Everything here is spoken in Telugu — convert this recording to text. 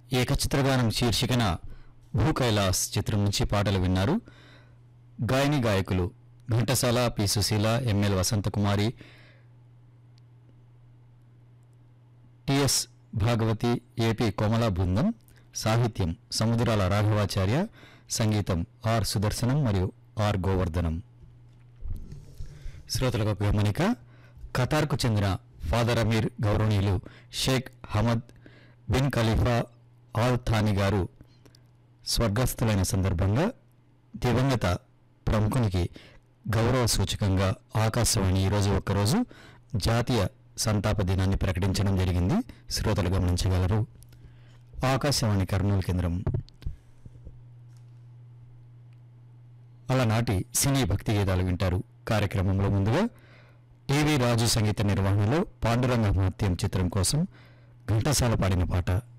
ఏకచిత్రగానం శీర్షికన భూ కైలాస్ చిత్రం నుంచి పాటలు విన్నారు గాయని గాయకులు Ghantasala P Susheela ML Vasanthakumari TS Bhagavathi AP Komala బృందం సాహిత్యం సముద్రాల రాఘవాచార్య సంగీతం ఆర్ సుదర్శనం మరియు ఆర్ గోవర్ధనం శ్రోతలకు ఒక గమనిక ఖతార్కు చెందిన ఫాదర్ అమీర్ గౌరవనీయులు Sheikh Hamad bin Khalifa Al Thani garu స్వర్గస్థులైన సందర్భంగా దివంగత ప్రముఖునికి గౌరవ సూచకంగా ఆకాశవాణి ఈరోజు ఒక్కరోజు జాతీయ సంతాప దినాన్ని ప్రకటించడం జరిగింది శ్రోతలు గమనించగలరు ఆకాశవాణి కర్నూలు కేంద్రం అలనాటి సినీ భక్తి గీతాలు వింటారు కార్యక్రమంలో ముందుగా ఏవి రాజు సంగీత నిర్వహణలో పాండురంగ మహత్యం చిత్రం కోసం ఘంటసాల పాడిన పాట